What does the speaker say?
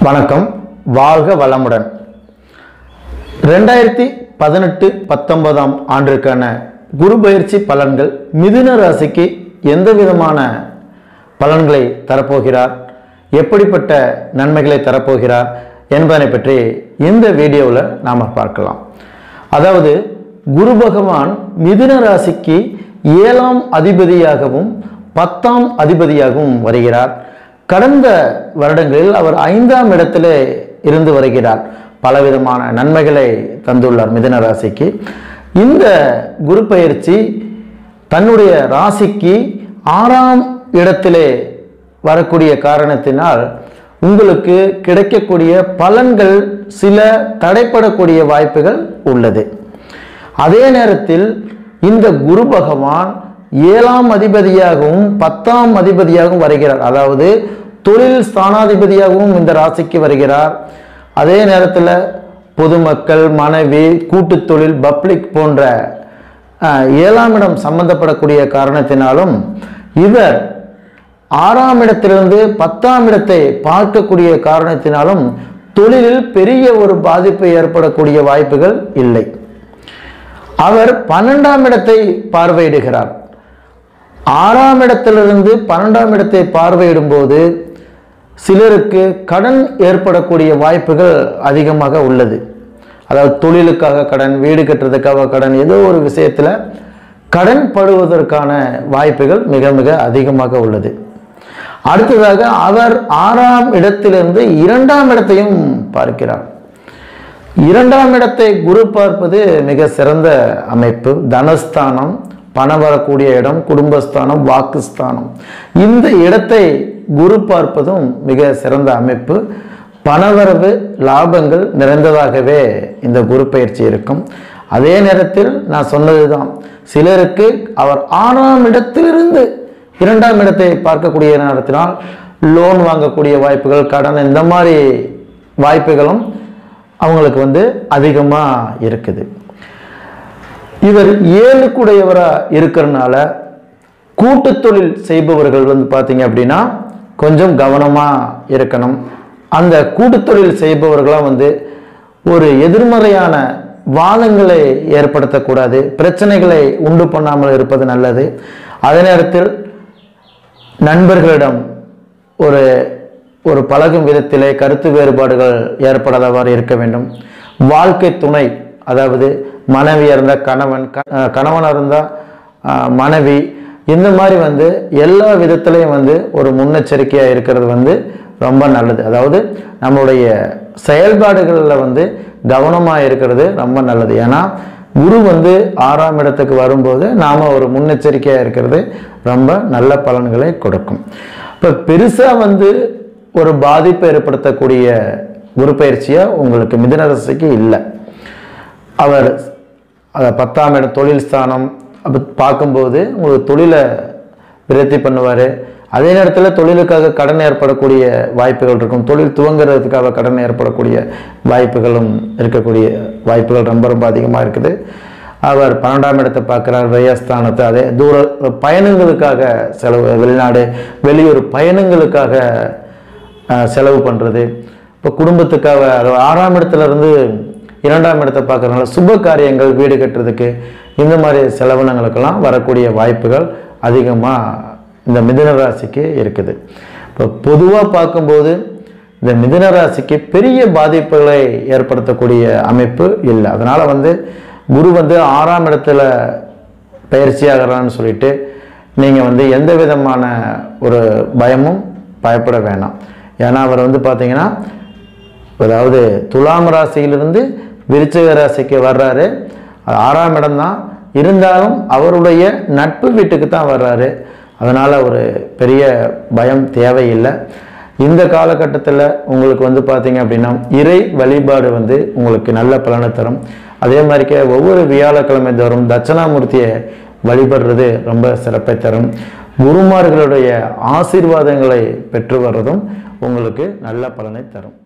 வணக்கம் வாழ்க வளமுடன் ரெண்டாயிரத்தி பதினெட்டு பத்தொன்பதாம் ஆண்டிற்கான குரு பயிற்சி பலன்கள் மிதுன ராசிக்கு எந்த விதமான பலன்களை தரப்போகிறார் எப்படிப்பட்ட நன்மைகளை தரப்போகிறார் என்பதனை பற்றி இந்த வீடியோவில் நாம் பார்க்கலாம் அதாவது குரு பகவான் மிதுன ராசிக்கு ஏழாம் அதிபதியாகவும் பத்தாம் அதிபதியாகவும் வருகிறார் கடந்த வருடங்களில் அவர் ஐந்தாம் இடத்திலே இருந்து வருகிறார் பலவிதமான நன்மைகளை தந்துள்ளார் மிதுன ராசிக்கு இந்த குரு பயிற்சி தன்னுடைய ராசிக்கு ஆறாம் இடத்திலே வரக்கூடிய காரணத்தினால் உங்களுக்கு கிடைக்கக்கூடிய பலன்கள் சில தடைப்படக்கூடிய வாய்ப்புகள் உள்ளது அதே நேரத்தில் இந்த குரு பகவான் ஏழாம் அதிபதியாகவும் பத்தாம் அதிபதியாகவும் வருகிறார் அதாவது தொழில் ஸ்தானாதிபதியாகவும் இந்த ராசிக்கு வருகிறார் அதே நேரத்தில் பொதுமக்கள் மனைவி கூட்டுத் தொழில் பப்ளிக் போன்ற அஹ், ஏழாம் இடம் சம்பந்தப்படக்கூடிய காரணத்தினாலும் இவர் ஆறாம் இடத்திலிருந்து பத்தாம் இடத்தை பார்க்கக்கூடிய காரணத்தினாலும் தொழிலில் பெரிய ஒரு பாதிப்பு ஏற்படக்கூடிய வாய்ப்புகள் இல்லை அவர் பன்னெண்டாம் இடத்தை பார்வையிடுகிறார் ஆறாம் இடத்திலிருந்து பன்னெண்டாம் இடத்தை பார்வையிடும் போது சிலருக்கு கடன் ஏற்படக்கூடிய வாய்ப்புகள் அதிகமாக உள்ளது அதாவது தொழிலுக்காக கடன் வீடு கட்டுறதுக்காக கடன் ஏதோ ஒரு விஷயத்தில் கடன் படுவதற்கான வாய்ப்புகள் மிக மிக அதிகமாக உள்ளது அடுத்ததாக அவர் ஆறாம் இடத்திலிருந்து இரண்டாம் இடத்தையும் பார்க்கிறார் இரண்டாம் இடத்தை குரு பார்ப்பது மிக சிறந்த அமைப்பு தனஸ்தானம் பணம் வரக்கூடிய இடம் குடும்பஸ்தானம் வாக்குஸ்தானம் இந்த இடத்தை குரு பார்ப்பதும் மிக சிறந்த அமைப்பு பணவரவு லாபங்கள் நிறைந்ததாகவே இந்த குரு பயிற்சி இருக்கும் அதே நேரத்தில் நான் சொன்னதுதான் சிலருக்கு அவர் ஆறாம் இடத்திலிருந்து இரண்டாம் இடத்தை பார்க்கக்கூடிய நேரத்தினால் லோன் வாங்கக்கூடிய வாய்ப்புகள் கடன் இந்த மாதிரி வாய்ப்புகளும் அவங்களுக்கு வந்து அதிகமாக இருக்குது இவர் ஏழுக்குடையவராக இருக்கிறனால கூட்டு தொழில் செய்பவர்கள் வந்து பார்த்தீங்க அப்படின்னா கொஞ்சம் கவனமாக இருக்கணும் அந்த கூட்டு தொழில் செய்பவர்களாம் வந்து ஒரு எதிர்மறையான வாதங்களை ஏற்படுத்தக்கூடாது பிரச்சனைகளை உண்டு பண்ணாமல் இருப்பது நல்லது அதே நேரத்தில் நண்பர்களிடம் ஒரு ஒரு பழகும் விதத்திலே கருத்து வேறுபாடுகள் ஏற்படாதவாறு இருக்க வேண்டும் வாழ்க்கை துணை அதாவது மனைவி இருந்தால் கணவன் க- அஹ் கணவனாக இருந்தால் மனைவி இந்த மாதிரி வந்து எல்லா விதத்திலையும் வந்து ஒரு முன்னெச்சரிக்கையாக இருக்கிறது வந்து ரொம்ப நல்லது அதாவது நம்மளுடைய செயல்பாடுகளில் வந்து கவனமாக இருக்கிறது ரொம்ப நல்லது ஏன்னா குரு வந்து ஆறாம் இடத்துக்கு வரும்போது நாம் ஒரு முன்னெச்சரிக்கையாக இருக்கிறது ரொம்ப நல்ல பலன்களை கொடுக்கும் இப்போ பெருசாக வந்து ஒரு பாதிப்பை ஏற்படுத்தக்கூடிய குரு பயிற்சியாக உங்களுக்கு மிதுன ராசிக்கு இல்லை அவர் அத பத்தாம் இடம் தொழில் ஸ்தானம் அப்போ பார்க்கும்போது உங்களுக்கு தொழிலை விருத்தி பண்ணுவார் அதே நேரத்தில் தொழிலுக்காக கடன் ஏற்படக்கூடிய வாய்ப்புகள் இருக்கும் தொழில் துவங்குறதுக்காக கடன் ஏற்படக்கூடிய வாய்ப்புகளும் இருக்கக்கூடிய வாய்ப்புகள் ரொம்ப ரொம்ப அதிகமாக இருக்குது அவர் பன்னெண்டாம் இடத்தை பார்க்குறார் விரயஸ்தானத்தை அதே தூர பயணங்களுக்காக செலவு வெளிநாடு வெளியூர் பயணங்களுக்காக அஹ், செலவு பண்ணுறது இப்போ குடும்பத்துக்காக அதாவது ஆறாம் இடத்துல இருந்து இரண்டாம் இடத்தை பார்க்கறதுனால சுப காரியங்கள் வீடு கட்டுறதுக்கு இந்த மாதிரி செலவினங்களுக்கெல்லாம் வரக்கூடிய வாய்ப்புகள் அதிகமாக இந்த மிதுன ராசிக்கு இருக்குது இப்போ பொதுவாக பார்க்கும்போது இந்த மிதுன ராசிக்கு பெரிய பாதிப்புகளை ஏற்படுத்தக்கூடிய அமைப்பு இல்லை அதனால் வந்து குரு வந்து ஆறாம் இடத்துல பயிற்சியாகிறான்னு சொல்லிட்டு நீங்கள் வந்து எந்த விதமான ஒரு பயமும் பயப்பட வேணாம் ஏன்னா அவர் வந்து பார்த்தீங்கன்னா அதாவது துலாம் ராசியிலிருந்து விருச்சிக ராசிக்கு வர்றாரு அது ஆறாம் இடம்தான் இருந்தாலும் அவருடைய நட்பு வீட்டுக்கு தான் வர்றாரு அதனால் ஒரு பெரிய பயம் தேவையில்லை இந்த காலகட்டத்தில் உங்களுக்கு வந்து பார்த்தீங்க அப்படின்னா இறை வழிபாடு வந்து உங்களுக்கு நல்ல பலனை தரும் அதே மாதிரிக்கே ஒவ்வொரு வியாழக்கிழமை தோறும் தட்சணாமூர்த்தியை வழிபடுறது ரொம்ப சிறப்பை தரும் குருமார்களுடைய ஆசீர்வாதங்களை பெற்று வர்றதும் உங்களுக்கு நல்ல பலனை தரும்